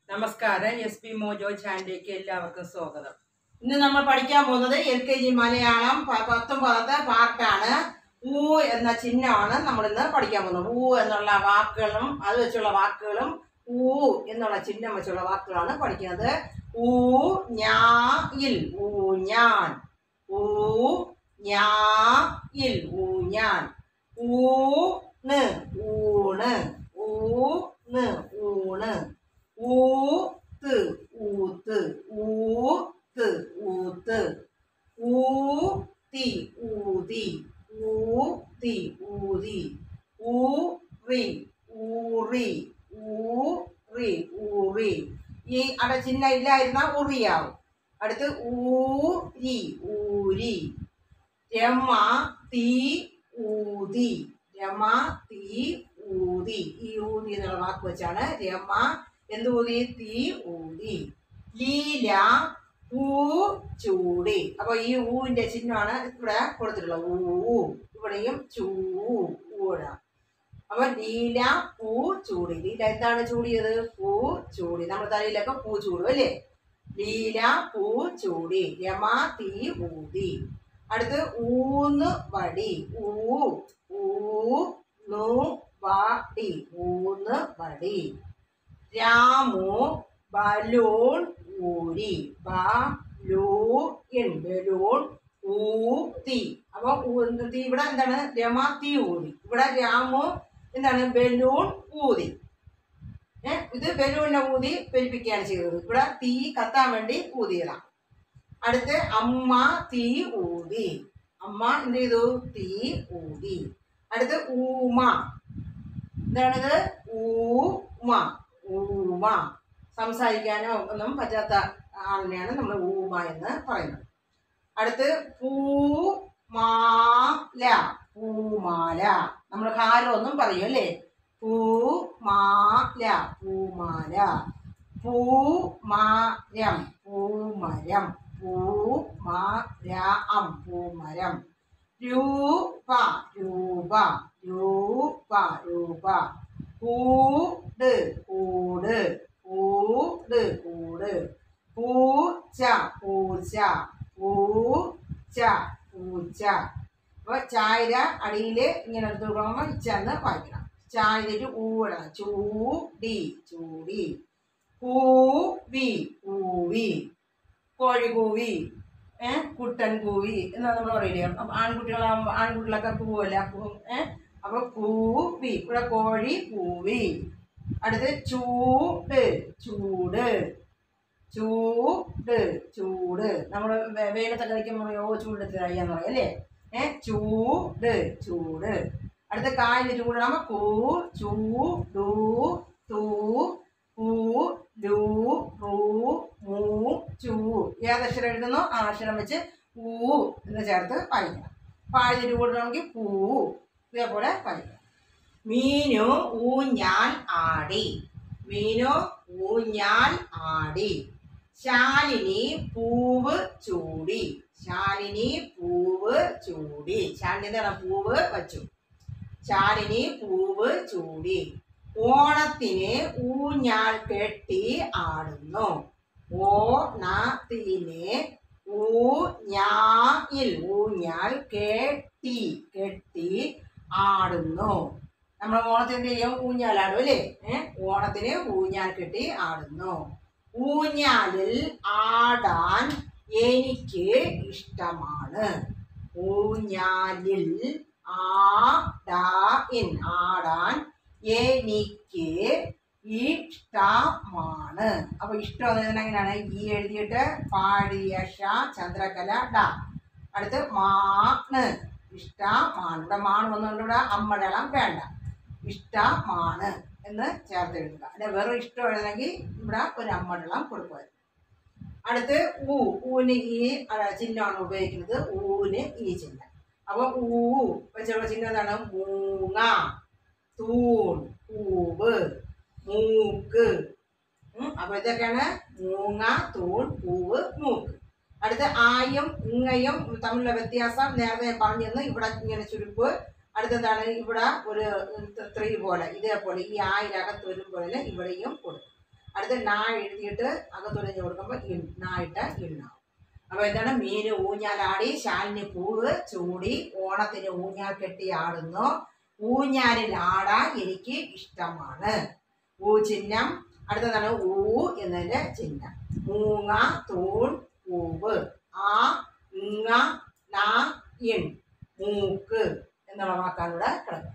നമസ്കാരം S P mojo ചാനലിലേക്ക് എല്ലാവർക്കും സ്വാഗതം ഇന്ന് നമ്മൾ പഠിക്കാൻ പോകുന്നത് എൽ കെ ജി മലയാളം പ- പത്തൊമ്പതാമത്തെ പാർട്ടാണ് ഊ എന്ന ചിഹ്നമാണ് നമ്മൾ ഇന്ന് പഠിക്കാൻ പോകുന്നത് ഊ എന്നുള്ള വാക്കുകളും അത് വെച്ചുള്ള വാക്കുകളും ഊ എന്നുള്ള ചിഹ്നം വെച്ചുള്ള വാക്കുകളാണ് പഠിക്കുന്നത് ഊ ഞാ ഇൽ ഊ ഞാൻ ഊ ഞാ ഇൽ ഊ ഞാൻ ഊ ണ് ഊണ് ഊ ണ് ഊണ് ഊത്ത് ഊത്ത് ഊത്ത് ഊത്ത് ഊതി ഊതി ഊതി ഊതി ഊറി ഊറി ഊറി ഊറി ഈ അട ചിഹ്ന ഇല്ലായിരുന്ന ഉറിയാവും അടുത്ത് ഊരി ഊരി രമ തീ ഊതി രമ തീ ഊതി ഈ ഊതി എന്നുള്ള വാക്ക് വെച്ചാണ് രമ എന്ത് ഊതി തീ ഊതി ലീല പൂ ചൂടി അപ്പൊ ഈ ഊവിന്റെ ചിഹ്നമാണ് ഇവിടെ കൊടുത്തിട്ടുള്ളത് ഊ ഇവിടെയും ചൂ ഊഴ അപ്പൊ ലീല പൂ ചൂടി ലീല എന്താണ് ചൂടിയത് പൂ ചൂടി നമ്മുടെ തലയിലൊക്കെ പൂ ചൂടും അല്ലേ ലീല പൂ ചൂടി രമ തീ ഊതി അടുത്ത് ഊന്ന് വടി ഊ ഊ നു വടി ഊന്ന് വടി രാമു ബലൂൺ ഊരി ബലൂൺ ബലൂൺ ഊതി അപ്പൊ ഊ- തീ ഇവിടെ എന്താണ് രമ തീ ഊതി ഇവിടെ രാമു എന്താണ് ബലൂൺ ഊതി ഏ ഇത് ബലൂണിനെ ഊതി പെരുപ്പിക്കുകയാണ് ചെയ്തത് ഇവിടെ തീ കത്താൻ വേണ്ടി ഊതിയതാണ് അടുത്ത് അമ്മ തീ ഊതി അമ്മ എന്ത് ചെയ്തു തീ ഊതി അടുത്ത് ഊമ എന്താണിത് ഊമ ഊമ സംസാരിക്കാനോ ഒന്നും പറ്റാത്ത ആളിനെയാണ് നമ്മൾ ഊമ എന്ന് പറയുന്നത് അടുത്ത് പൂമാല പൂമാല നമ്മൾ ഹാരമൊന്നും പറയും അല്ലേ പൂമാല പൂമാല പൂമരം പൂമരം പൂമരം പൂമരം രൂപ രൂപ രൂപ രൂപ കൂട് കൂട് കൂട് കൂട് പൂച്ച പൂച്ച പൂച്ച പൂച്ച അപ്പൊ ചായര അടിയിൽ ഇങ്ങനെ എടുത്ത് കൊടുക്കുമ്പോൾ ഇച്ചന്ന് വായിക്കണം ചായരൊരു ഊടണം ചൂടി ചൂടി കൂവി കൂവി കോഴി കൂവി ഏ കുട്ടൻ കൂവി എന്നാ നമ്മൾ പറയില്ലേ അപ്പൊ ആൺകുട്ടികളാകുമ്പോൾ ആൺകുട്ടികളൊക്കെ കൂവല്ല ഏ അപ്പൊ കൂവി ഇവിടെ കോഴി കൂവി അടുത്ത് ചൂട് ചൂട് ചൂട് ചൂട് നമ്മൾ വെയിലത്തൊക്കെ നിൽക്കുമ്പോൾ ഓ ചൂടെടുത്ത് കഴിയാന്ന് പറയും അല്ലേ ഏ ചൂട് ചൂട് അടുത്ത കായൽ ചൂടാകുമ്പോൾ കൂ ചൂ ഡൂ തൂ പൂ ലൂ റൂ മൂ ചൂ ഏതക്ഷരം എഴുതുന്നോ ആ അക്ഷരം വെച്ച് ഊ എന്ന് ചേർത്ത് വായിക്കണം പാഴ് ചൂടണമെങ്കിൽ പൂ ഇതേപോലെ വായിക്കണം മീനു ഊഞ്ഞാൽ ആടി മീനു ഊഞ്ഞാൽ ആടി ശാലിനി പൂവ് ചൂടി ശാലിനി പൂവ് ചൂടി ശാലിനി എന്താണ് പൂവ് വച്ചു ശാലിനി പൂവ് ചൂടി ഓണത്തിന് ഊഞ്ഞാൽ കെട്ടി ആടുന്നു ഓണത്തിന് ഊഞ്ഞാൽ ഊഞ്ഞാൽ കെട്ടി കെട്ടി ആടുന്നു നമ്മൾ ഓണത്തിന് ചെയ്യും ഊഞ്ഞാലാടും അല്ലേ ഏഹ് ഓണത്തിന് ഊഞ്ഞാൽ കെട്ടി ആടുന്നു ഊഞ്ഞാലിൽ ആടാൻ എനിക്ക് ഇഷ്ടമാണ് ഊഞ്ഞാലിൽ ആടാൻ ആടാൻ എനിക്ക് ഇഷ്ടമാണ് അപ്പൊ ഇഷ്ടം എന്ന് പറഞ്ഞാൽ എങ്ങനെയാണ് ഈ എഴുതിയിട്ട് പാടിയ ഷ ചന്ദ്രകല ഡ അടുത്ത് മാണ് ഇഷ്ടമാണ് ഇവിടെ മാണ് വന്നുകൊണ്ട് ഇവിടെ അമ്മടളം വേണ്ട ഇഷ്ടമാണ് എന്ന് ചേർത്ത് എഴുതുക അല്ലെ വേറെ ഇഷ്ടം എഴുതണമെങ്കിൽ ഇവിടെ ഒരു അമ്മടളം കൊടുക്കുമായിരുന്നു അടുത്ത് ഊ ഊന് ഈ അഹ് ചിഹ്നമാണ് ഉപയോഗിക്കുന്നത് ഊന് ഈ ചിഹ്നം അപ്പൊ ഊ വെച്ചുള്ള ചിഹ്നം എന്താണ് മൂങ്ങ തൂൺ പൂവ് മൂക്ക് ഉം, അപ്പൊ ഇതൊക്കെയാണ് മൂങ്ങ തൂൺ പൂവ് മൂക്ക് അടുത്ത ആയും ഇങ്ങയും തമ്മിലുള്ള വ്യത്യാസം നേരത്തെ ഞാൻ പറഞ്ഞിരുന്നു ഇവിടെ ഇങ്ങനെ ചുരുപ്പ് അടുത്തെന്താണ് ഇവിടെ ഒരു ത്രീ പോലെ ഇതേപോലെ ഈ ആയിരകത്ത് വരും പോലെ ഇവിടെയും കൊടുക്കും അടുത്ത് നാ എഴുതിയിട്ട് അകത്തുടഞ്ഞു കൊടുക്കുമ്പോൾ ഇൺ നായിട്ട് ഇണ്ണാവും അപ്പൊ എന്താണ് മീന് ഊഞ്ഞാലാടി ശാലിനി പൂവ് ചൂടി ഓണത്തിന് ഊഞ്ഞാൽ കെട്ടി ആടുന്നു ഊഞ്ഞാലിൽ ആടാൻ എനിക്ക് ഇഷ്ടമാണ് ഊ ചിഹ്നം അടുത്തതാണ് ഊ എന്നതിന്റെ ചിഹ്നം മൂങ്ങ തൂൺ പൂവ് ആ ഇങ്ങ നാ ഇൺ മൂക്ക് എന്നുള്ള വാക്കാണ് ഇവിടെ കിടക്കുന്നത്